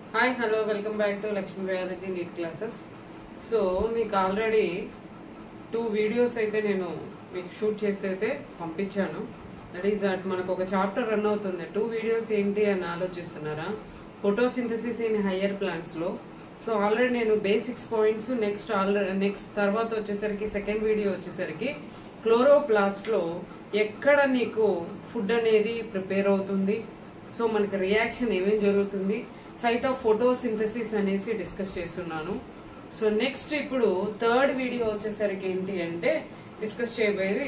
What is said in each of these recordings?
hi hello welcome back to Lakshmi biology NEET classes so మీకు already two videos అయితే నేను మీకు షూట్ చేసి అయితే పంపించాను దట్ ఈస్ దట్ మనకు ఒక చాప్టర్ రన్ అవుతుంది టూ వీడియోస్ ఏంటి అని ఆలోచిస్తున్నారా ఫోటోసింథసిస్ ఇన్ హయ్యర్ ప్లాంట్స్లో సో ఆల్రెడీ నేను basics points next already next తర్వాత వచ్చేసరికి సెకండ్ వీడియో వచ్చేసరికి క్లోరోప్లాస్ట్లో ఎక్కడ నీకు ఫుడ్ అనేది ప్రిపేర్ అవుతుంది సో మనకి రియాక్షన్ ఏమేం జరుగుతుంది సైట్ ఆఫ్ ఫోటోసింథసిస్ అనేసి డిస్కస్ చేస్తున్నాను సో నెక్స్ట్ ఇప్పుడు థర్డ్ వీడియో వచ్చేసరికి ఏంటి అంటే డిస్కస్ చేయబోయేది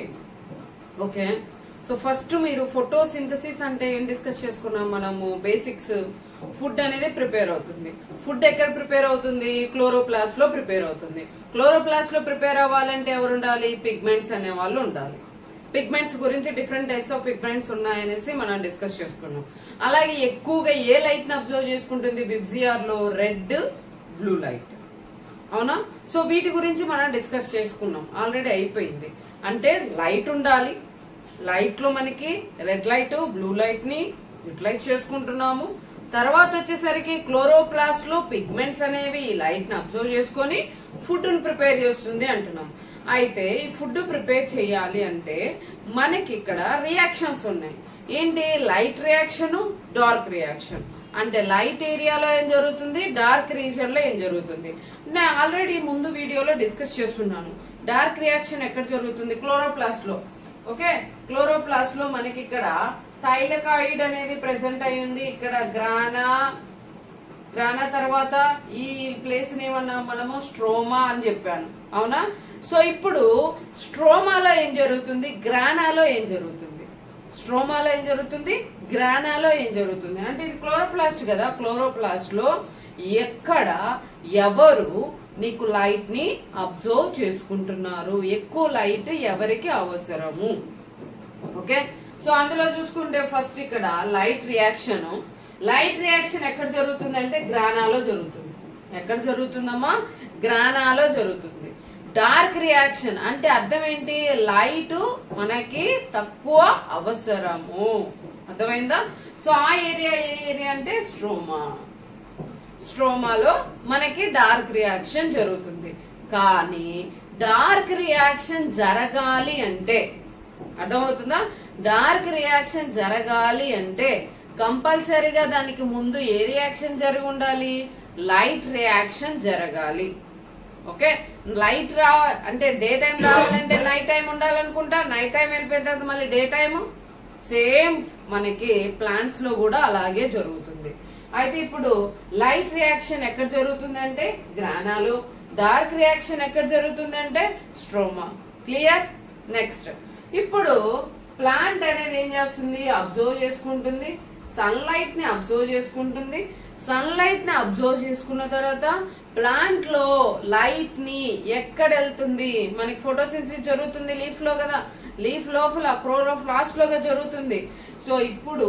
ఓకే సో ఫస్ట్ మీరు ఫోటోసింథసిస్ అంటే ఏం డిస్కస్ చేసుకున్నాం మనము బేసిక్స్ ఫుడ్ అనేది ప్రిపేర్ అవుతుంది ఫుడ్ ఎక్కడ ప్రిపేర్ అవుతుంది క్లోరోప్లాస్ట్ లో ప్రిపేర్ అవుతుంది క్లోరోప్లాస్ట్ లో ప్రిపేర్ అవ్వాలంటే ఎవరు ఉండాలి పిగ్మెంట్స్ అనే వాళ్ళు ఉండాలి పిగ్మెంట్స్ గురించి డిఫరెంట్ టైప్స్ ఆఫ్ పిగ్మెంట్స్ ఉన్నాయనేసి మనం డిస్కస్ చేసుకున్నాం అలాగే ఎక్కువగా ఏ లైట్ ని అబ్జర్వ్ చేసుకుంటుంది విబ్జిఆర్ లో రెడ్ బ్లూ లైట్ అవునా సో వీటి గురించి మనం డిస్కస్ చేసుకున్నాం ఆల్రెడీ అయిపోయింది అంటే లైట్ ఉండాలి లైట్ లో మనకి రెడ్ లైట్ బ్లూ లైట్ ని యూటిలైజ్ చేసుకుంటున్నాము తర్వాత వచ్చేసరికి క్లోరోప్లాస్ట్ లో పిగ్మెంట్స్ అనేవి ఈ లైట్ ని అబ్జర్వ్ చేసుకొని ఫుడ్ ని ప్రిపేర్ చేస్తుంది అంటున్నాం అయితే ఈ ఫుడ్ ప్రిపేర్ చేయాలి అంటే మనకి ఇక్కడ రియాక్షన్స్ ఉన్నాయి ఏంటి లైట్ రియాక్షన్ డార్క్ రియాక్షన్ అంటే లైట్ ఏరియాలో ఏం జరుగుతుంది డార్క్ రీజన్ లో ఏం జరుగుతుంది నేను ఆల్రెడీ ముందు వీడియోలో డిస్కస్ చేస్తున్నాను డార్క్ రియాక్షన్ ఎక్కడ జరుగుతుంది క్లోరోప్లాస్ట్ లో ఓకే క్లోరోప్లాస్ట్ లో మనకి ఇక్కడ థైలకాయిడ్ అనేది ప్రెసెంట్ అయి ఉంది ఇక్కడ గ్రానా గ్రానా తర్వాత ఈ ప్లేస్ ఏమన్నా మనము స్ట్రోమా అని చెప్పాను అవునా సో ఇప్పుడు స్ట్రోమాలో ఏం జరుగుతుంది గ్రానాలో ఏం జరుగుతుంది స్ట్రోమాలో ఏం జరుగుతుంది గ్రానాలో ఏం జరుగుతుంది అంటే ఇది క్లోరోప్లాస్ట్ కదా క్లోరోప్లాస్ట్ లో ఎక్కడ ఎవరు నీకు లైట్ ని అబ్జర్వ్ చేసుకుంటున్నారు ఎక్కువ లైట్ ఎవరికి అవసరము ఓకే సో అందులో చూసుకుంటే ఫస్ట్ ఇక్కడ లైట్ రియాక్షన్ లైట్ రియాక్షన్ ఎక్కడ జరుగుతుంది అంటే గ్రానాలో జరుగుతుంది ఎక్కడ జరుగుతుందమ్మా గ్రానాలో జరుగుతుంది డార్క్ రియాక్షన్ అంటే అర్థం ఏంటి లైట్ మనకి తక్కువ అవసరము అర్థమైందా సో ఆ ఏరియా ఏ ఏరియా అంటే స్ట్రోమా స్ట్రోమాలో మనకి డార్క్ రియాక్షన్ జరుగుతుంది కానీ డార్క్ రియాక్షన్ జరగాలి అంటే అర్థమవుతుందా డార్క్ రియాక్షన్ జరగాలి అంటే కంపల్సరీగా దానికి ముందు ఏ రియాక్షన్ జరిగి ఉండాలి లైట్ రియాక్షన్ జరగాలి ఓకే లైట్ రా అంటే డే టైం రావాలంటే నైట్ టైం ఉండాలనుకుంటా నైట్ టైం వెళ్ళిపోయిన తర్వాత మళ్ళీ డే టైం సేమ్ మనకి ప్లాంట్స్ లో కూడా అలాగే జరుగుతుంది అయితే ఇప్పుడు లైట్ రియాక్షన్ ఎక్కడ జరుగుతుంది అంటే గ్రానాలు డార్క్ రియాక్షన్ ఎక్కడ జరుగుతుంది అంటే స్ట్రోమా క్లియర్ నెక్స్ట్ ఇప్పుడు ప్లాంట్ అనేది ఏం చేస్తుంది అబ్జర్వ్ చేసుకుంటుంది సన్లైట్ ని అబ్జర్వ్ చేసుకుంటుంది సన్లైట్ ని అబ్జర్వ్ చేసుకున్న తర్వాత ప్లాంట్ లో లైట్ ని ఎక్కడ వెళ్తుంది మనకి ఫోటోసిన్సిస్ జరుగుతుంది లీఫ్ లో కదా లీఫ్ లోపల క్రోలోఫ్ లాస్ట్ లోగా జరుగుతుంది సో ఇప్పుడు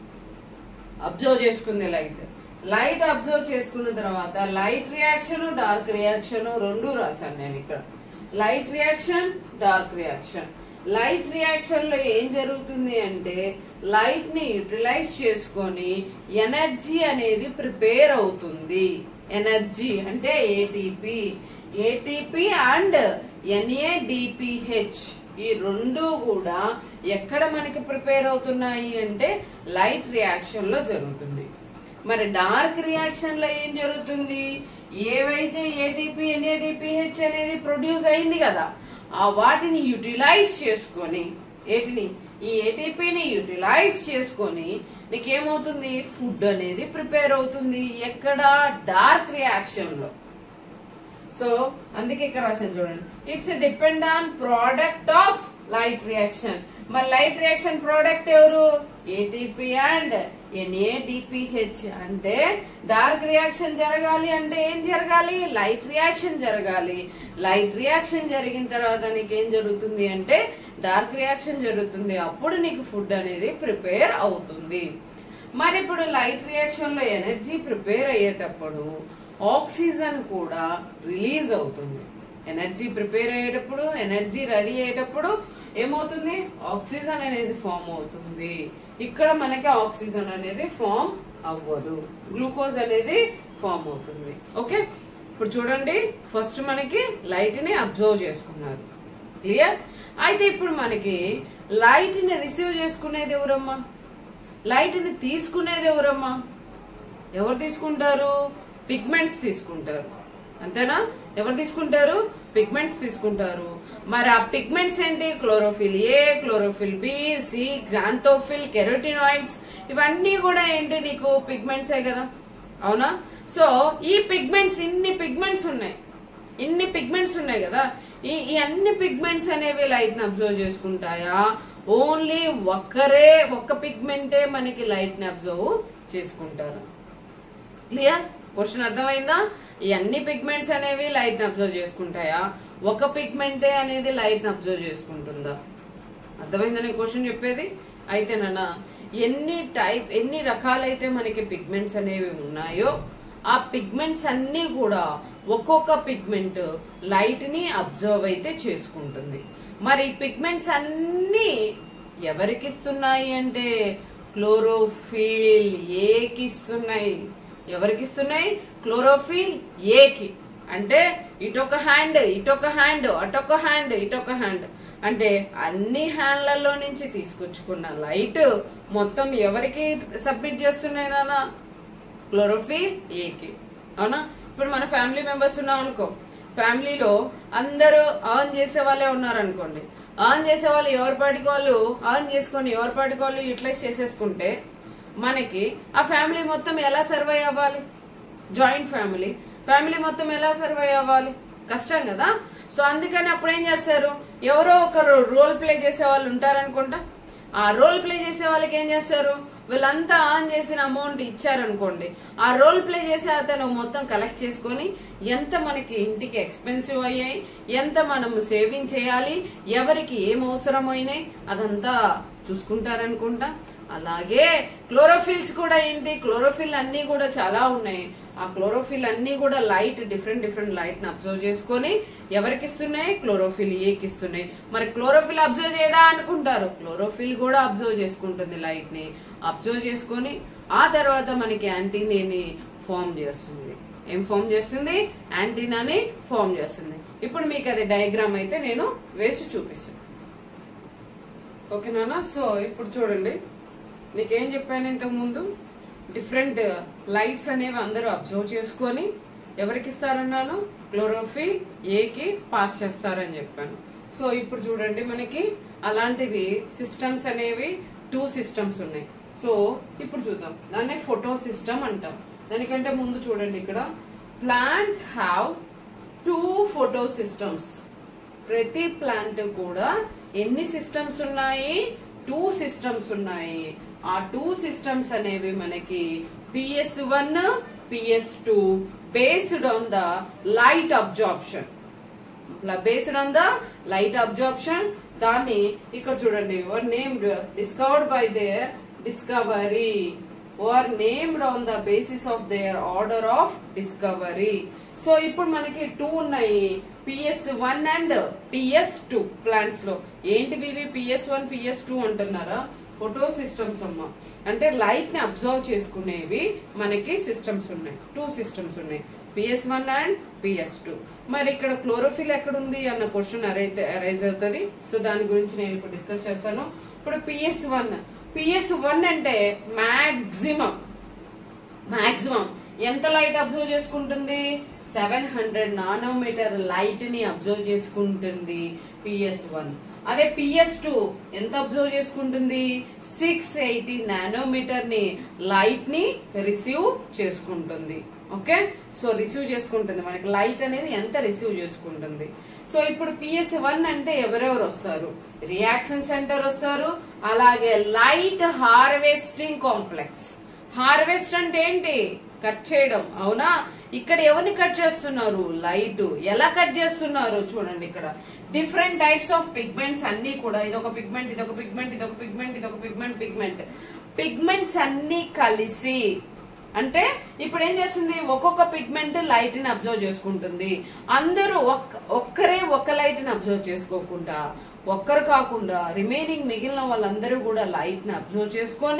అబ్జర్వ్ చేసుకుంది లైట్ లైట్ అబ్జర్వ్ చేసుకున్న తర్వాత లైట్ రియాక్షన్ డార్క్ రియాక్షన్ రెండు రాశాను నేను ఇక్కడ light reaction dark reaction light reaction లో ఏం జరుగుతుంది అంటే లైట్ ని యూటిలైజ్ చేసుకొని ఎనర్జీ అనేది ప్రిపేర్ అవుతుంది ఎనర్జీ అంటే ఏటీపీ ఏటీపీ అండ్ ఎన్ఏడిపిహెచ్ ఈ రెండు కూడా ఎక్కడ మనకి ప్రిపేర్ అవుతున్నాయి అంటే లైట్ రియాక్షన్ లో జరుగుతున్నాయి మరి డార్క్ రియాక్షన్ లో ఏం జరుగుతుంది ఏవైతే ఏటీపీ ఎన్ఏడిపిహెచ్ అనేది ప్రొడ్యూస్ అయింది కదా ఆ వాటిని యూటిలైజ్ చేసుకొని ఏటిని ఈ ఏటీపీని యూటిలైజ్ చేసుకొని నీకేమవుతుంది ఫుడ్ అనేది ప్రిపేర్ అవుతుంది ఎక్కడ డార్క్ రియాక్షన్ లో సో అందుకే ఇక్కడ రాశాను చూడండి it's depend on product of light reaction మరి లైట్ రియాక్షన్ ప్రోడక్ట్ ఎవరు ఏటీపీ అండ్ ఎన్ఏడిపిహెచ్ అంటే డార్క్ రియాక్షన్ జరగాలి అంటే ఏం జరగాలి లైట్ రియాక్షన్ జరగాలి లైట్ రియాక్షన్ జరిగిన తర్వాత నీకు ఏం జరుగుతుంది అంటే డార్క్ రియాక్షన్ జరుగుతుంది అప్పుడు నీకు ఫుడ్ అనేది ప్రిపేర్ అవుతుంది మరి ఇప్పుడు లైట్ రియాక్షన్ లో ఎనర్జీ ప్రిపేర్ అయ్యేటప్పుడు ఆక్సిజన్ కూడా రిలీజ్ అవుతుంది ఎనర్జీ ప్రిపేర్ అయ్యేటప్పుడు ఎనర్జీ రెడీ అయ్యేటప్పుడు ఏమవుతుంది ఆక్సిజన్ అనేది ఫామ్ అవుతుంది ఇక్కడ మనకి ఆక్సిజన్ అనేది ఫామ్ అవ్వదు గ్లూకోజ్ అనేది ఫామ్ అవుతుంది ఓకే ఇప్పుడు చూడండి ఫస్ట్ మనకి లైట్ ని అబ్జర్వ్ చేసుకున్నారు క్లియర్ అయితే ఇప్పుడు మనకి లైట్ ని రిసీవ్ చేసుకునేది ఎవరమ్మా లైట్ ని తీసుకునేది ఎవరమ్మా ఎవరు తీసుకుంటారు పిగ్మెంట్స్ తీసుకుంటారు అంతేనా ఎవరు తీసుకుంటారు పిగ్మెంట్స్ తీసుకుంటారు మరి ఆ పిగ్మెంట్స్ ఏంటి chlorophyll A chlorophyll B C xanthophyll carotenoids ఇవన్నీ కూడా ఏంటి నీకు పిగ్మెంట్సే కదా అవునా సో ఈ పిగ్మెంట్స్ ఇన్ని పిగ్మెంట్స్ ఉన్నాయి ఇన్ని పిగ్మెంట్స్ ఉన్నాయి కదా ఈ ఈ అన్ని పిగ్మెంట్స్ అనేవి లైట్ ని అబ్జర్వ్ చేసుకుంటాయా ఓన్లీ ఒక్కరే ఒక్క పిగ్మెంటే మనకి లైట్ ని అబ్జర్వ్ చేసుకుంటారు క్లియర్ క్వశ్చన్ అర్థమైందా ఈ అన్ని పిగ్మెంట్స్ అనేవి లైట్ ని అబ్జర్వ్ చేసుకుంటాయా ఒక పిగ్మెంటే అనేది లైట్ ని అబ్జర్వ్ చేసుకుంటుందా అర్థమైందా నేను క్వశ్చన్ చెప్పేది అయితే నాన్న ఎన్ని టైప్ ఎన్ని రకాలైతే మనకి పిగ్మెంట్స్ అనేవి ఉన్నాయో ఆ పిగ్మెంట్స్ అన్ని కూడా ఒక్కొక్క పిగ్మెంట్ లైట్ ని అబ్జర్వ్ అయితే చేసుకుంటుంది మరి పిగ్మెంట్స్ అన్ని ఎవరికి ఇస్తున్నాయి అంటే క్లోరోఫిల్ ఏకి ఇస్తున్నాయి ఎవరికి ఇస్తున్నాయి క్లోరోఫిల్ ఏకి అంటే ఇటొక హ్యాండ్ ఇటొక హ్యాండ్ అటొక హ్యాండ్ ఇటొక హ్యాండ్ అంటే అన్ని హ్యాండ్లలో నుంచి తీసుకొచ్చుకున్న లైట్ మొత్తం ఎవరికి సబ్మిట్ చేస్తున్నాయి నాన్న క్లోరోఫిల్ ఏకి అవునా ఇప్పుడు మన ఫ్యామిలీ మెంబర్స్ ఉన్నాం అనుకో ఫ్యామిలీలో అందరూ ఆన్ చేసే వాళ్ళే ఉన్నారు అనుకోండి ఆన్ చేసే వాళ్ళు ఎవరి పాటికి వాళ్ళు ఆన్ చేసుకొని ఎవరి పాటికి వాళ్ళు యూటిలైజ్ చేసేసుకుంటే మనకి ఆ ఫ్యామిలీ మొత్తం ఎలా సర్వైవ్ అవ్వాలి జాయింట్ ఫ్యామిలీ ఫ్యామిలీ మొత్తం ఎలా సర్వైవ్ అవ్వాలి కష్టం కదా సో అందుకని అప్పుడు ఏం చేస్తారు ఎవరో ఒకరు రోల్ ప్లే చేసే వాళ్ళు ఉంటారనుకుంటా ఆ రోల్ ప్లే చేసే వాళ్ళకి ఏం చేస్తారు వీళ్ళంతా ఆన్ చేసిన అమౌంట్ ఇచ్చారనుకోండి ఆ రోల్ ప్లే చేసే అతను మొత్తం కలెక్ట్ చేసుకొని ఎంత మనకి ఇంటికి ఎక్స్పెన్సివ్ అయ్యాయి ఎంత మనం సేవింగ్ చేయాలి ఎవరికి ఏం అవసరమైనాయి అదంతా చూసుకుంటారనుకుంటా అలాగే క్లోరోఫిల్స్ కూడా ఏంటి క్లోరోఫిల్ అన్ని కూడా చాలా ఉన్నాయి ఆ క్లోరోఫిల్ అన్ని కూడా లైట్ డిఫరెంట్ డిఫరెంట్ లైట్ ని అబ్జర్వ్ చేసుకొని ఎవరికి ఇస్తున్నాయి క్లోరోఫిల్ ఏకి ఇస్తున్నాయి మరి క్లోరోఫిల్ అబ్జర్వ్ చేయదా అనుకుంటారు క్లోరోఫిల్ కూడా అబ్జర్వ్ చేసుకుంటుంది లైట్ ని అబ్జర్వ్ చేసుకొని ఆ తర్వాత మనకి యాంటీనాని ఫామ్ చేస్తుంది ఏం ఫామ్ చేస్తుంది యాంటీనాని ఫామ్ చేస్తుంది ఇప్పుడు మీకు అది డయాగ్రామ్ అయితే నేను వేసి చూపిస్తాను ఓకేనా సో ఇప్పుడు చూడండి నీకేం చెప్పాను ఇంతకు ముందు డిఫరెంట్ లైట్స్ అనేవి అందరూ అబ్జర్వ్ చేసుకొని ఎవరికి ఇస్తారన్నాను క్లోరోఫిల్ ఏకి పాస్ చేస్తారని చెప్పాను సో ఇప్పుడు చూడండి మనకి అలాంటివి సిస్టమ్స్ అనేవి టూ సిస్టమ్స్ ఉన్నాయి సో ఇప్పుడు చూద్దాం దాన్ని ఫోటో సిస్టమ్ అంటాం దానికంటే ముందు చూడండి ఇక్కడ plants have two photosystems ప్రతి ప్లాంట్ కూడా ఎన్ని సిస్టమ్స్ ఉన్నాయి టూ సిస్టమ్స్ ఉన్నాయి ఆ టూ సిస్టమ్స్ అనేవి మనకి PS one PS two based on the light absorption based on the light absorption దాన్ని ఇక్కడ చూడండి were named discovered by their discovery are named on the basis of their order of discovery so ఇప్పుడు మనకి two ఉన్నాయి PS one and PS two plants లో ఏంటివి ఇవి PS one PS two అంటున్నారా ఫోటో సిస్టమ్స్ అమ్మ అంటే లైట్ ని అబ్జర్వ్ చేసుకునేవి మనకి సిస్టమ్స్ ఉన్నాయి టూ సిస్టమ్స్ ఉన్నాయి PS one and PS two మరి ఇక్కడ క్లోరోఫిల్ ఎక్కడుంది అన్న క్వశ్చన్ అరైతే అరైజ్ అవుతుంది సో దాని గురించి నేను ఇప్పుడు డిస్కస్ చేస్తాను ఇప్పుడు పిఎస్ వన్ పిఎస్ వన్ అంటే మాక్సిమం మాక్సిమం ఎంత లైట్ అబ్జర్వ్ చేసుకుంటుంది సెవెన్ హండ్రెడ్ నానోమీటర్ లైట్ ని అబ్జర్వ్ చేసుకుంటుంది పిఎస్ వన్ అదే పిఎస్ టూ ఎంత అబ్జర్వ్ చేసుకుంటుంది సిక్స్ ఎయిటీ నానోమీటర్ ని లైట్ ని రిసీవ్ చేసుకుంటుంది ఓకే సో రిసీవ్ చేసుకుంటుంది మనకి లైట్ అనేది ఎంత రిసీవ్ చేసుకుంటుంది సో ఇప్పుడు పిఎస్ వన్ అంటే ఎవరెవరు వస్తారు రియాక్షన్ సెంటర్ వస్తారు అలాగే లైట్ హార్వెస్టింగ్ కాంప్లెక్స్ హార్వెస్ట్ అంటే ఏంటి కట్ చేయడం అవునా ఇక్కడ ఎవరిని కట్ చేస్తున్నారు లైట్ ఎలా కట్ చేస్తున్నారు చూడండి ఇక్కడ డిఫరెంట్ టైప్స్ ఆఫ్ పిగ్మెంట్స్ అన్ని కూడా ఇదొక పిగ్మెంట్ ఇదొక పిగ్మెంట్ ఇదొక పిగ్మెంట్ ఇదొక పిగ్మెంట్ పిగ్మెంట్ పిగ్మెంట్స్ అన్ని కలిసి అంటే ఇప్పుడు ఏం చేస్తుంది ఒక్కొక్క పిగ్మెంట్ లైట్ ని అబ్జర్వ్ చేసుకుంటుంది అందరూ ఒక్క ఒక్కరే ఒక్క లైట్ ని అబ్జర్వ్ చేసుకోకుండా ఒక్కరు కాకుండా రిమైనింగ్ మిగిలిన వాళ్ళందరూ కూడా లైట్ ని అబ్జర్వ్ చేసుకొని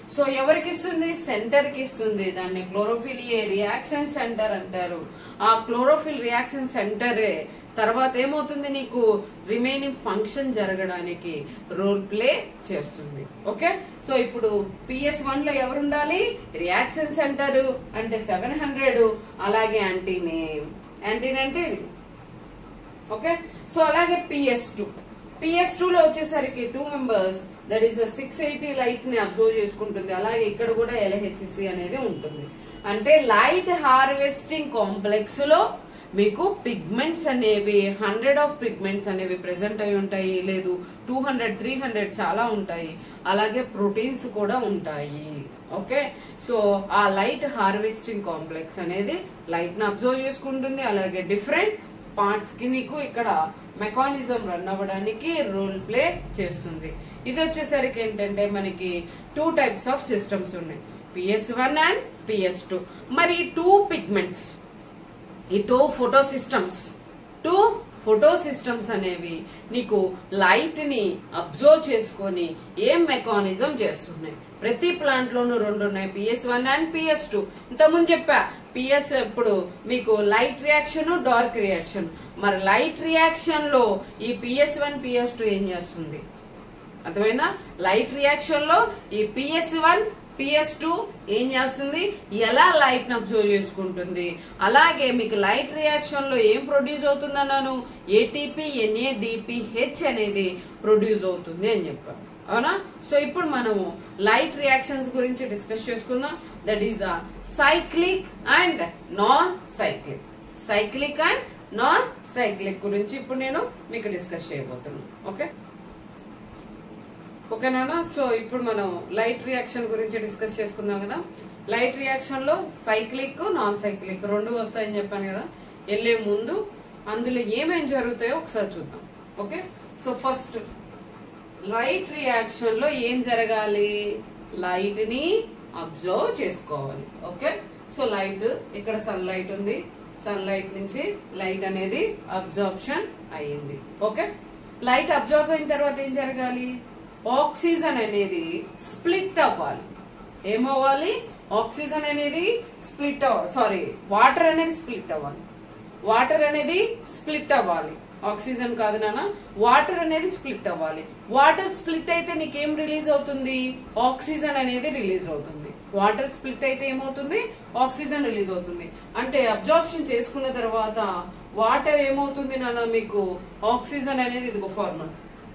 సో ఎవరికి ఇస్తుంది సెంటర్ కి ఇస్తుంది దాన్ని క్లోరోఫిల్ ఏ రియాక్షన్ సెంటర్ అంటారు ఆ క్లోరోఫిల్ రియాక్షన్ సెంటరే తర్వాత ఏమవుతుంది నీకు రిమైనింగ్ ఫంక్షన్ జరగడానికి రోల్ ప్లే చేస్తుంది ఓకే సో ఇప్పుడు పిఎస్ వన్ లో ఎవరు ఉండాలి రియాక్షన్ సెంటర్ అంటే సెవెన్ హండ్రెడ్ అలాగే యాంటీనేమ్ యాంటీన్ అంటే ఇది ఓకే సో అలాగే పిఎస్ టూ పిఎస్ టూ లో వచ్చేసరికి two members that is six eighty light ని అబ్జర్వ్ చేసుకుంటుంది అలాగే ఇక్కడ కూడా ఎల్హెచ్సి అనేది ఉంటుంది అంటే లైట్ హార్వెస్టింగ్ కాంప్లెక్స్ లో మీకు పిగ్మెంట్స్ అనేవి హండ్రెడ్ ఆఫ్ పిగ్మెంట్స్ అనేవి ప్రెసెంట్ అయి ఉంటాయి లేదు టూ హండ్రెడ్ త్రీ హండ్రెడ్ చాలా ఉంటాయి అలాగే ప్రోటీన్స్ కూడా ఉంటాయి ఓకే సో ఆ లైట్ హార్వెస్టింగ్ కాంప్లెక్స్ అనేది లైట్ ని అబ్జర్వ్ చేసుకుంటుంది అలాగే డిఫరెంట్ పార్ట్స్ కి నీకు ఇక్కడ మెకానిజం రన్ అవ్వడానికి రోల్ ప్లే చేస్తుంది ఇది వచ్చేసరికి ఏంటంటే మనకి టూ టైప్స్ ఆఫ్ సిస్టమ్స్ ఉన్నాయి PS one and PS two మరి టూ పిగ్మెంట్స్ ఈ two photosystems two photosystems అనేవి నీకు లైట్ ని అబ్జర్వ్ చేసుకొని ఏం మెకానిజం చేస్తున్నాయి ప్రతి ప్లాంట్ లోనూ రెండు ఉన్నాయి PS one and PS two ఇంతకుముందు చెప్పా పిఎస్ ఇప్పుడు మీకు లైట్ రియాక్షన్ డార్క్ రియాక్షన్ మరి లైట్ రియాక్షన్ లో ఈ పిఎస్ వన్ పిఎస్ టూ ఏం చేస్తుంది అర్థమైందా లైట్ రియాక్షన్ లో ఈ పిఎస్ వన్ పిఎస్ టూ ఏం చేస్తుంది ఎలా లైట్ ని అబ్జర్వ్ చేసుకుంటుంది అలాగే మీకు లైట్ రియాక్షన్ లో ఏం ప్రొడ్యూస్ అవుతుంది అన్నాను ఏటీపీ ఎన్ఏడిపిహెచ్ అనేది ప్రొడ్యూస్ అవుతుంది అని చెప్పాను అవునా సో ఇప్పుడు మనము లైట్ రియాక్షన్స్ గురించి డిస్కస్ చేసుకుందాం that is a cyclic and non cyclic cyclic and non cyclic గురించి ఇప్పుడు నేను మీకు డిస్కస్ చేయబోతున్నాను ఓకే ఓకేనా సో ఇప్పుడు మనం లైట్ రియాక్షన్ గురించి డిస్కస్ చేసుకుందాం కదా లైట్ రియాక్షన్ లో సైక్లిక్ నాన్ సైక్లిక్ రెండు వస్తాయని చెప్పాను కదా వెళ్ళే ముందు అందులో ఏమేం జరుగుతాయో ఒకసారి చూద్దాం okay so first light reaction లో ఏం జరగాలి లైట్ ని అబ్జర్వ్ చేసుకోవాలి ఓకే సో లైట్ ఇక్కడ సన్ లైట్ ఉంది సన్ లైట్ నుంచి లైట్ అనేది అబ్జార్ప్షన్ అయ్యింది ఓకే లైట్ అబ్జర్వ్ అయిన తర్వాత ఏం జరగాలి ఆక్సిజన్ అనేది స్ప్లిట్ అవ్వాలి ఏమవ్వాలి ఆక్సిజన్ అనేది స్ప్లిట్ అవ్వాలి సారీ వాటర్ అనేది స్ప్లిట్ అవ్వాలి వాటర్ అనేది స్ప్లిట్ అవ్వాలి ఆక్సిజన్ కాదు నాన్న వాటర్ అనేది స్ప్లిట్ అవ్వాలి వాటర్ స్ప్లిట్ అయితే నీకేం రిలీజ్ అవుతుంది ఆక్సిజన్ అనేది రిలీజ్ అవుతుంది వాటర్ స్ప్లిట్ అయితే ఏమవుతుంది ఆక్సిజన్ రిలీజ్ అవుతుంది అంటే అబ్జార్ప్షన్ చేసుకున్న తర్వాత వాటర్ ఏమవుతుంది నాన్న మీకు ఆక్సిజన్ అనేది ఇదిగో formal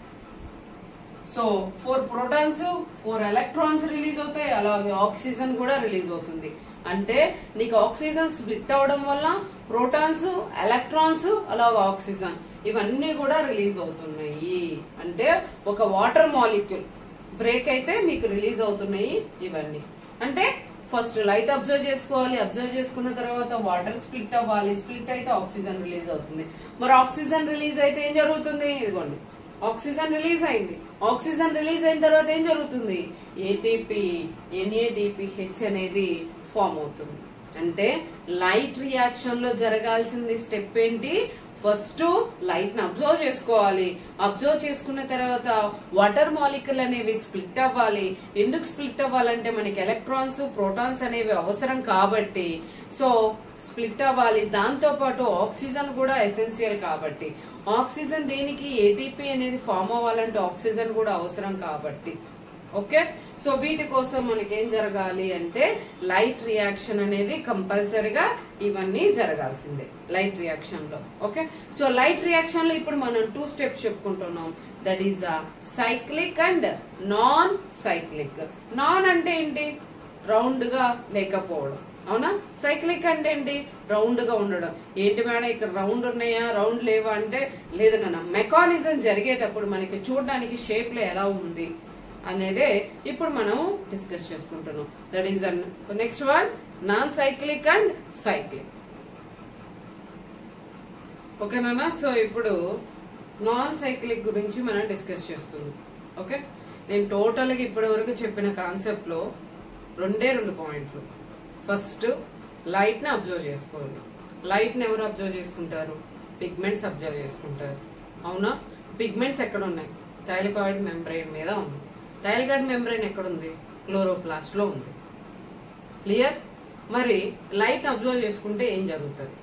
so four protons four electrons release అవుతాయి అలాగే ఆక్సిజన్ కూడా రిలీజ్ అవుతుంది అంటే నీకు ఆక్సిజన్ స్ప్లిట్ అవడం వల్ల ప్రోటాన్స్ ఎలక్ట్రాన్స్ అలాగే ఆక్సిజన్ ఇవన్నీ కూడా రిలీజ్ అవుతున్నాయి అంటే ఒక వాటర్ మాలిక్యూల్ బ్రేక్ అయితే మీకు రిలీజ్ అవుతున్నాయి ఇవన్నీ అంటే ఫస్ట్ లైట్ అబ్జర్వ్ చేసుకోవాలి అబ్జర్వ్ చేసుకున్న తర్వాత వాటర్ స్ప్లిట్ అవ్వాలి స్ప్లిట్ అయితే ఆక్సిజన్ రిలీజ్ అవుతుంది మరి ఆక్సిజన్ రిలీజ్ అయితే ఏం జరుగుతుంది ఇదిగోండి ఆక్సిజన్ రిలీజ్ అయింది ఆక్సిజన్ రిలీజ్ అయిన తర్వాత ఏం జరుగుతుంది ఏటీపీ ఎన్ఏడిపిహెచ్ అనేది ఫామ్ అవుతుంది అంటే లైట్ రియాక్షన్ లో జరగాల్సింది స్టెప్ ఏంటి ఫస్ట్ లైట్ ని అబ్జర్వ్ చేసుకోవాలి అబ్జర్వ్ చేసుకున్న తర్వాత వాటర్ మాలిక్యూల్ అనేవి స్ప్లిట్ అవ్వాలి ఎందుకు స్ప్లిట్ అవ్వాలంటే మనకి ఎలక్ట్రాన్స్ ప్రోటాన్స్ అనేవి అవసరం కాబట్టి సో స్ప్లిట్ అవ్వాలి దాంతో పాటు ఆక్సిజన్ కూడా ఎసెన్షియల్ కాబట్టి ఆక్సిజన్ దేనికి ఏటీపీ అనేది ఫామ్ అవ్వాలంటే ఆక్సిజన్ కూడా అవసరం కాబట్టి ఓకే సో వీటి కోసం మనకి ఏం జరగాలి అంటే లైట్ రియాక్షన్ అనేది కంపల్సరిగా ఇవన్నీ జరగాల్సిందే లైట్ రియాక్షన్ లో ఓకే సో లైట్ రియాక్షన్ లో ఇప్పుడు మనం టూ స్టెప్స్ చెప్పుకుంటున్నాం that is a cyclic and non cyclic non అంటే ఏంటి రౌండ్ గా లేకపోవడం అవునా సైక్లిక్ అంటే ఏంటి రౌండ్ గా ఉండడం ఏంటి మేడం ఇక్కడ రౌండ్ ఉన్నాయా రౌండ్ లేవా అంటే లేదు నాన్న మెకానిజం జరిగేటప్పుడు మనకి చూడడానికి షేప్ లో ఎలా ఉంది అనేదే ఇప్పుడు మనం డిస్కస్ చేసుకుంటున్నాం that is next one non cyclic and cyclic ఓకేనా సో ఇప్పుడు నాన్ సైక్లిక్ గురించి మనం డిస్కస్ చేసుకుందాం ఓకే నేను టోటల్గా ఇప్పటి వరకు చెప్పిన కాన్సెప్ట్ లో రెండే రెండు పాయింట్లు ఫస్ట్ లైట్ ని అబ్జర్వ్ చేసుకోవాలి లైట్ ని ఎవరు అబ్జర్వ్ చేసుకుంటారు పిగ్మెంట్స్ అబ్జర్వ్ చేసుకుంటారు అవునా పిగ్మెంట్స్ ఎక్కడ ఉన్నాయి థైలికాయిడ్ మెంబ్రెయిన్ మీద ఉంది థైలికాయిడ్ మెంబ్రెయిన్ ఎక్కడ ఉంది క్లోరోప్లాస్ట్ లో ఉంది క్లియర్ మరి లైట్ అబ్జర్వ్ చేసుకుంటే ఏం జరుగుతుంది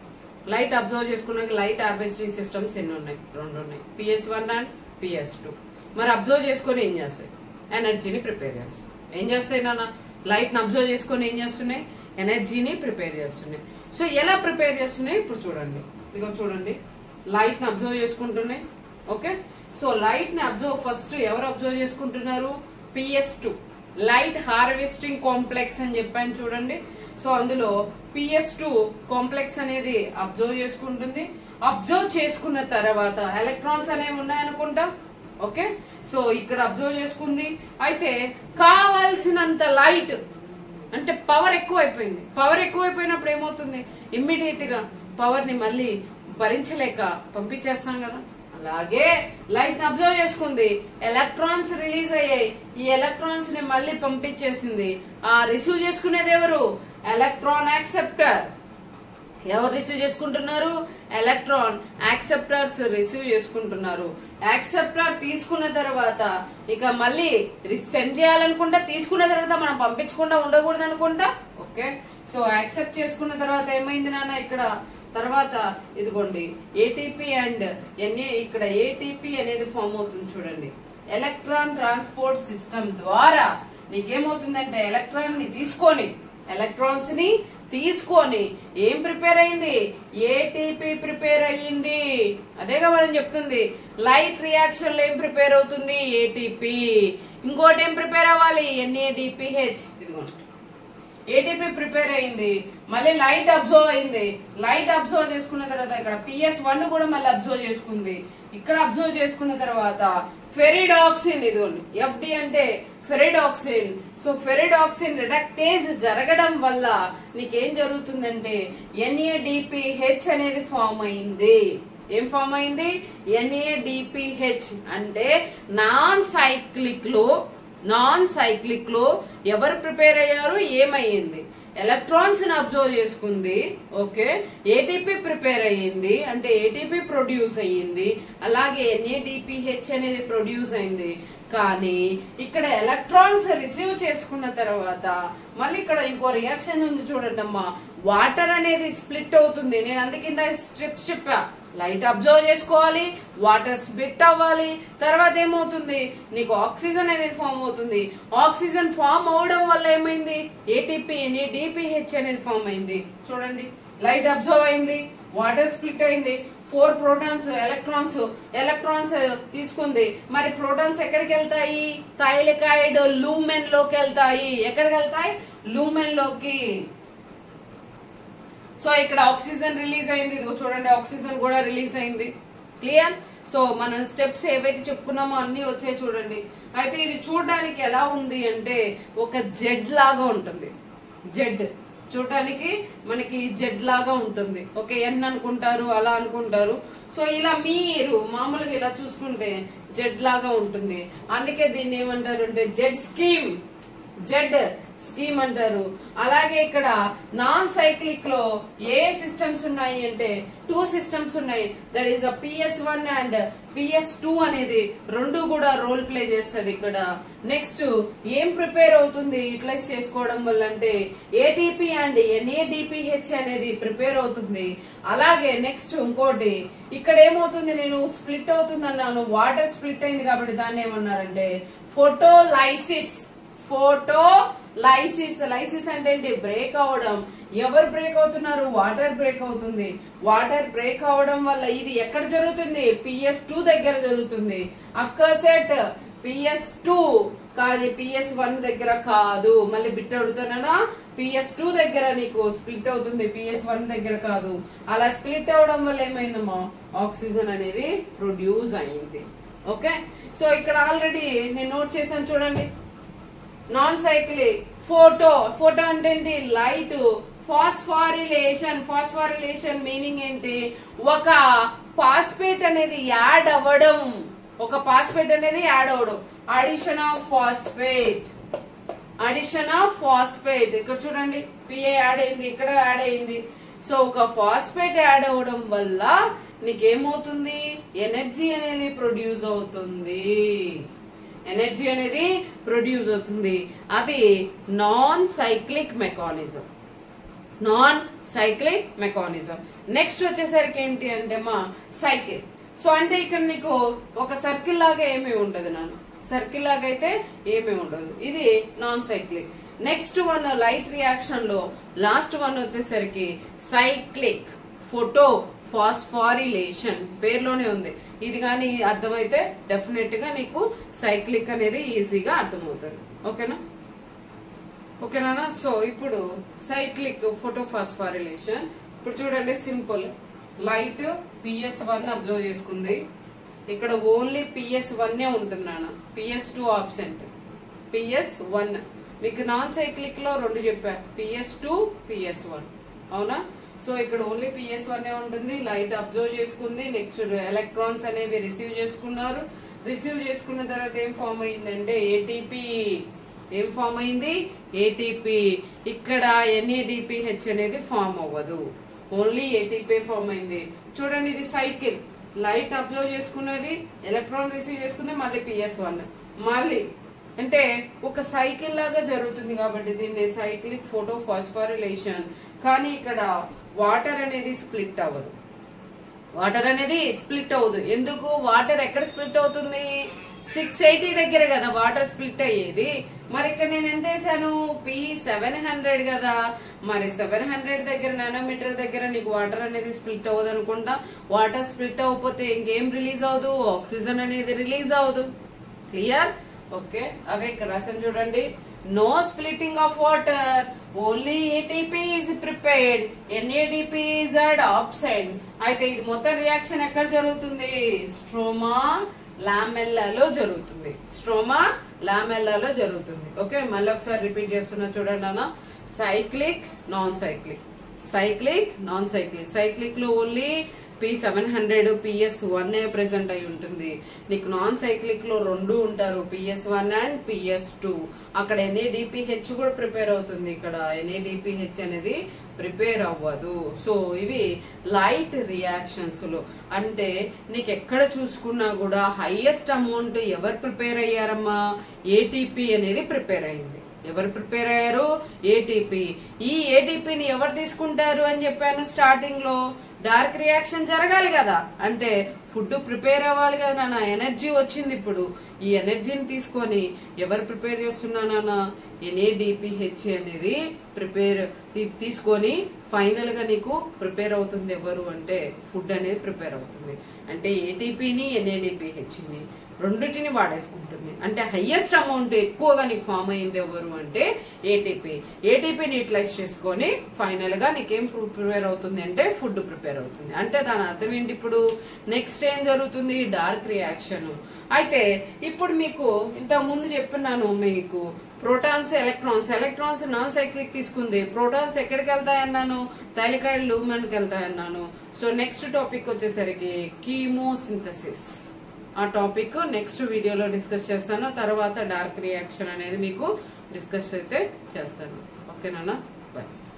లైట్ అబ్జర్వ్ చేసుకున్నాక లైట్ హార్వెస్టింగ్ సిస్టమ్స్ ఎన్ని ఉన్నాయి రెండు ఉన్నాయి PS one and PS two మరి అబ్జర్వ్ చేసుకొని ఏం చేస్తాయి ఎనర్జీని ప్రిపేర్ చేస్తాయి ఏం చేస్తాయి నాన్న లైట్ ని అబ్జర్వ్ చేసుకొని ఏం చేస్తున్నాయి ఎనర్జీని ప్రిపేర్ చేస్తున్నాయి సో ఎలా ప్రిపేర్ చేస్తున్నాయి ఇప్పుడు చూడండి ఇదిగో చూడండి లైట్ ని అబ్జర్వ్ చేసుకుంటున్నాయి ఓకే సో లైట్ ని అబ్జర్వ్ ఫస్ట్ ఎవరు అబ్జర్వ్ చేసుకుంటున్నారు PS two light harvesting complex అని చెప్పాను చూడండి సో అందులో పిఎస్ టూ కాంప్లెక్స్ అనేది అబ్జర్వ్ చేసుకుంటుంది అబ్జర్వ్ చేసుకున్న తర్వాత ఎలక్ట్రాన్స్ అనేవి ఉన్నాయనుకుంటా ఓకే సో ఇక్కడ అబ్జర్వ్ చేసుకుంది అయితే కావాల్సినంత లైట్ అంటే పవర్ ఎక్కువ అయిపోయింది పవర్ ఎక్కువ అయిపోయినప్పుడు ఏమవుతుంది ఇమ్మీడియట్ గా పవర్ ని మళ్ళీ భరించలేక పంపించేస్తాం కదా అలాగే లైట్ ని అబ్జర్వ్ చేసుకుంది ఎలక్ట్రాన్స్ రిలీజ్ అయ్యాయి ఈ ఎలక్ట్రాన్స్ ని మళ్ళీ పంపించేసింది ఆ రిసీవ్ చేసుకునేది ఎవరు ఎలక్ట్రాన్ యాక్సెప్టర్ ఎవరు రిసీవ్ చేసుకుంటున్నారు ఎలక్ట్రాన్ యాక్సెప్టర్స్ రిసీవ్ చేసుకుంటున్నారు యాక్సెప్టర్ తీసుకున్న తర్వాత ఇక మళ్ళీ సెండ్ చేయాలనుకుంటా తీసుకున్న తర్వాత మనం పంపించకుండా ఉండకూడదు అనుకుంటా ఓకే సో యాక్సెప్ట్ చేసుకున్న తర్వాత ఏమైంది నాన్న ఇక్కడ తర్వాత ఇదిగోండి ఏటీపీ అండ్ ఎన్ఏ ఇక్కడ ఏటీపీ అనేది ఫామ్ అవుతుంది చూడండి ఎలక్ట్రాన్ ట్రాన్స్పోర్ట్ సిస్టమ్ ద్వారా నీకేమవుతుందంటే ఎలక్ట్రాన్ ని తీసుకొని ఎలక్ట్రాన్స్ ని తీసుకొని ఏం ప్రిపేర్ అయింది ఏటీపీ ప్రిపేర్ అయ్యింది అదేగా మనం చెప్తుంది లైట్ రియాక్షన్ లో ఏం ప్రిపేర్ అవుతుంది ఏటీపీ ఇంకోటి ఏం ప్రిపేర్ అవ్వాలి ఎన్ఏడిపిహెచ్ ఇదిగోండి ఏటీపీ ప్రిపేర్ అయింది మళ్ళీ లైట్ అబ్జర్వ్ అయింది లైట్ అబ్జర్వ్ చేసుకున్న తర్వాత ఇక్కడ పిఎస్ వన్ కూడా మళ్ళీ అబ్జర్వ్ చేసుకుంది ఇక్కడ అబ్జర్వ్ చేసుకున్న తర్వాత ఫెరిడాక్సిన్ ఇదిగోండి ఎఫ్డి అంటే ఫెరిడాక్సిన్ సో ఫెరిడాక్సిన్ రిడక్టేజ్ జరగడం వల్ల నీకేం జరుగుతుందంటే ఎన్ఏడిపిహెచ్ అనేది ఫామ్ అయింది ఏం ఫామ్ అయింది ఎన్ఏడిపిహెచ్ అంటే నాన్ సైక్లిక్ లో నాన్ సైక్లిక్ లో ఎవరు ప్రిపేర్ అయ్యారు ఏమయ్యింది ఎలక్ట్రాన్స్ ని అబ్జర్వ్ చేసుకుంది ఓకే ఏటీపీ ప్రిపేర్ అయ్యింది అంటే ఏటీపీ ప్రొడ్యూస్ అయ్యింది అలాగే ఎన్ఏడిపిహెచ్ అనేది ప్రొడ్యూస్ అయింది కానీ ఇక్కడ ఎలక్ట్రాన్స్ రిసీవ్ చేసుకున్న తర్వాత మళ్ళీ ఇక్కడ ఇంకో రియాక్షన్ ఉంది చూడండి అమ్మా వాటర్ అనేది స్ప్లిట్ అవుతుంది నేను అందుకింద స్ట్రిప్స్ చెప్పా లైట్ అబ్జర్వ్ చేసుకోవాలి వాటర్ స్ప్లిట్ అవ్వాలి తర్వాత ఏమవుతుంది నీకు ఆక్సిజన్ అనేది ఫామ్ అవుతుంది ఆక్సిజన్ ఫామ్ అవడం వల్ల ఏమైంది ఏటీపీ అని డిపిహెచ్ అనేది ఫామ్ అయింది చూడండి లైట్ అబ్జర్వ్ అయింది వాటర్ స్ప్లిట్ అయింది ఫోర్ ప్రోటాన్స్ ఎలక్ట్రాన్స్ ఎలక్ట్రాన్స్ తీసుకుంది మరి ప్రోటాన్స్ ఎక్కడికి వెళ్తాయి థైలికాయిడ్ లూమెన్ లోకి వెళ్తాయి ఎక్కడికి వెళ్తాయి లూమెన్ లోకి సో ఇక్కడ ఆక్సిజన్ రిలీజ్ అయింది ఇదిగో చూడండి ఆక్సిజన్ కూడా రిలీజ్ అయింది క్లియర్ సో మనం స్టెప్స్ ఏవైతే చెప్పుకున్నామో అన్ని వచ్చాయి చూడండి అయితే ఇది చూడడానికి ఎలా ఉంది అంటే ఒక జెడ్ లాగా ఉంటుంది జెడ్ చూడటానికి మనకి జెడ్ లాగా ఉంటుంది ఓకే ఎన్ అనుకుంటారు అలా అనుకుంటారు సో ఇలా మీరు మామూలుగా ఇలా చూసుకుంటే జెడ్ లాగా ఉంటుంది అందుకే దీన్ని ఏమంటారు అంటే జెడ్ స్కీమ్ జెడ్ స్కీమ్ అంటారు అలాగే ఇక్కడ నాన్ సైక్లిక్ లో ఏ సిస్టమ్స్ ఉన్నాయి అంటే టూ సిస్టమ్స్ ఉన్నాయి that is a PS one and PS two అనేది రెండు కూడా రోల్ ప్లే చేస్తుంది ఇక్కడ నెక్స్ట్ ఏం ప్రిపేర్ అవుతుంది యూటిలైజ్ చేసుకోవడం వల్ల అంటే ఏటీపీ అండ్ ఎన్ఏడిపిహెచ్ అనేది ప్రిపేర్ అవుతుంది అలాగే నెక్స్ట్ ఇంకోటి ఇక్కడ ఏమవుతుంది నేను స్ప్లిట్ అవుతుంది అన్నాను వాటర్ స్ప్లిట్ అయింది కాబట్టి దాన్ని ఏమన్నారంటే ఫోటోలైసిస్ ఫోటో లైసిస్ లైసిస్ అంటే ఏంటి బ్రేక్ అవడం ఎవరు బ్రేక్ అవుతున్నారు వాటర్ బ్రేక్ అవుతుంది వాటర్ బ్రేక్ అవడం వల్ల ఇది ఎక్కడ జరుగుతుంది పిఎస్ టూ దగ్గర జరుగుతుంది అక్కసెట్ పిఎస్ టూ కాదు పిఎస్ వన్ దగ్గర కాదు మళ్ళీ బిట్ అడుగుతున్నానా పిఎస్ టూ దగ్గర నీకు స్ప్లిట్ అవుతుంది పిఎస్ వన్ దగ్గర కాదు అలా స్ప్లిట్ అవడం వల్ల ఏమైందమ్మా ఆక్సిజన్ అనేది ప్రొడ్యూస్ అయింది ఓకే సో ఇక్కడ ఆల్రెడీ నేను నోట్ చేశాను చూడండి నాన్ సైక్లిక్ ఫోటో ఫోటో అంటే ఏంటి లైట్ ఫాస్ఫారిలేషన్ ఫాస్ఫారిలేషన్ మీనింగ్ ఏంటి ఒక పాస్పేట్ అనేది యాడ్ అవ్వడం ఒక పాస్పేట్ అనేది యాడ్ అవ్వడం addition of phosphate addition of phosphate ఇక్కడ చూడండి పిఏ యాడ్ అయింది ఇక్కడ యాడ్ అయింది సో ఒక ఫాస్ఫేట్ యాడ్ అవ్వడం వల్ల నీకేమవుతుంది ఎనర్జీ అనేది ప్రొడ్యూస్ అవుతుంది ఎనర్జీ అనేది ప్రొడ్యూస్ అవుతుంది అది non cyclic mechanism non cyclic mechanism next వచ్చేసరికి ఏంటి అంటే మా సైకిల్ సో అంటే ఇక్కడ నీకు ఒక సర్కిల్ లాగా ఏమీ ఉండదు నాన్న సర్కిల్ లాగా అయితే ఏమీ ఉండదు ఇది non cyclic next one light reaction లో లాస్ట్ వన్ వచ్చేసరికి సైక్లిక్ ఫోటో ఫాస్ఫారిలేషన్ పేర్లోనే ఉంది ఇది కానీ అర్థమైతే డెఫినెట్ గా నీకు సైక్లిక్ అనేది ఈజీగా అర్థమవుతుంది ఓకేనా ఓకేనా సో ఇప్పుడు సైక్లిక్ ఫోటోఫాస్ఫారిలేషన్ ఇప్పుడు చూడండి simple light PS one observe చేసుకుంది ఇక్కడ ఓన్లీ పిఎస్ వన్ ఉంటుంది నాన్న PS two absent PS one మీకు నాన్ సైక్లిక్ లో రెండు చెప్పా పిఎస్ టూ పిఎస్ వన్ అవునా సో ఇక్కడ ఓన్లీ పిఎస్ వన్ ఉంటుంది లైట్ అబ్జర్వ్ చేసుకుంది నెక్స్ట్ ఎలక్ట్రాన్స్ అనేవి రిసీవ్ చేసుకున్నారు రిసీవ్ చేసుకున్న తర్వాత ఏం ఫామ్ అయిందంటే ఏటీపీ ఏం ఫామ్ అయింది ఏటీపీ ఇక్కడ ఎన్ఏడిపిహెచ్ అనేది ఫామ్ అవ్వదు ఓన్లీ ఏటీపీ ఫామ్ అయింది చూడండి ఇది సైకిల్ లైట్ అబ్జర్వ్ చేసుకున్నది ఎలక్ట్రాన్ రిసీవ్ చేసుకుంది మళ్ళీ పిఎస్ వన్ మళ్ళీ అంటే ఒక సైకిల్ లాగా జరుగుతుంది కాబట్టి దీన్ని సైక్లిక్ ఫోటో ఫాస్ఫారిలేషన్ కానీ ఇక్కడ వాటర్ అనేది స్ప్లిట్ అవ్వదు వాటర్ అనేది స్ప్లిట్ అవ్వదు ఎందుకు వాటర్ ఎక్కడ స్ప్లిట్ అవుతుంది సిక్స్ ఎయిటీ దగ్గర కదా వాటర్ స్ప్లిట్ అయ్యేది మరి ఇక్కడ నేను ఎంత వేసాను పి సెవెన్ హండ్రెడ్ కదా మరి సెవెన్ హండ్రెడ్ దగ్గర నానోమీటర్ దగ్గర నీకు వాటర్ అనేది స్ప్లిట్ అవ్వదు అనుకుంటా వాటర్ స్ప్లిట్ అవ్వకపోతే ఇంకేం రిలీజ్ అవ్వదు ఆక్సిజన్ అనేది రిలీజ్ అవ్వదు క్లియర్ ఓకే అవే ఇక్కడ రాసాను చూడండి no splitting of water only ATP is prepared NADP is అడ్ ఆబ్సెంట్ అయితే ఇది మొత్తం రియాక్షన్ ఎక్కడ జరుగుతుంది స్ట్రోమా లామెల్లాలో జరుగుతుంది స్ట్రోమా లామెల్లాలో జరుగుతుంది ఓకే మళ్ళీ ఒకసారి రిపీట్ చేస్తున్నా చూడండి అన్న cyclic non cyclic cyclic non cyclic cyclic లో only P seven hundred PS one ఏ ప్రెసెంట్ అయి ఉంటుంది నీకు నాన్ సైక్లిక్ లో రెండు ఉంటారు PS one and PS two అక్కడ ఎన్ఏడిపిహెచ్ కూడా ప్రిపేర్ అవుతుంది ఇక్కడ ఎన్ఏడిపిహెచ్ అనేది ప్రిపేర్ అవ్వదు సో ఇవి లైట్ రియాక్షన్స్ లో అంటే నీకు ఎక్కడ చూసుకున్నా కూడా హైయెస్ట్ అమౌంట్ ఎవరు ప్రిపేర్ అయ్యారమ్మా ఏటీపీ అనేది ప్రిపేర్ అయింది ఎవరు ప్రిపేర్ అయ్యారు ఏటీపీ ఈ ఏటీపీని ఎవరు తీసుకుంటారు అని చెప్పాను స్టార్టింగ్ లో డార్క్ రియాక్షన్ జరగాలి కదా అంటే ఫుడ్ ప్రిపేర్ అవ్వాలి కదా నాన్న ఎనర్జీ వచ్చింది ఇప్పుడు ఈ ఎనర్జీని తీసుకొని ఎవరు ప్రిపేర్ చేస్తున్నానా ఎన్ఏడిపిహెచ్ అనేది ప్రిపేర్ తీసుకొని ఫైనల్ గా నీకు ప్రిపేర్ అవుతుంది ఎవరు అంటే ఫుడ్ అనేది ప్రిపేర్ అవుతుంది అంటే ఏటీపీని ఎన్ఏడిపిహెచ్ ని రెండింటిని వాడేసుకుంటుంది అంటే హైయెస్ట్ అమౌంట్ ఎక్కువగా నీకు ఫామ్ అయింది ఎవరు అంటే ఏటీపీ ఏటీపీని యూటిలైజ్ చేసుకొని ఫైనల్ గా నీకేం ఫుడ్ ప్రిపేర్ అవుతుంది అంటే ఫుడ్ ప్రిపేర్ అవుతుంది అంటే దాని అర్థం ఏంటి ఇప్పుడు నెక్స్ట్ ఏం జరుగుతుంది డార్క్ రియాక్షన్ అయితే ఇప్పుడు మీకు ఇంతకు ముందు చెప్పినాను మీకు protons electrons electrons non cyclic తీసుకుంది ప్రోటాన్స్ ఎక్కడికి వెళ్తాయన్నాను థైలికాయిడ్ లూమెన్ కి వెళ్తాయన్నాను సో నెక్స్ట్ టాపిక్ వచ్చేసరికి కీమోసింథసిస్ ఆ టాపిక్ నెక్స్ట్ వీడియోలో డిస్కస్ చేస్తాను తర్వాత డార్క్ రియాక్షన్ అనేది మీకు డిస్కస్ అయితే చేస్తాను ఓకేనా బాయ్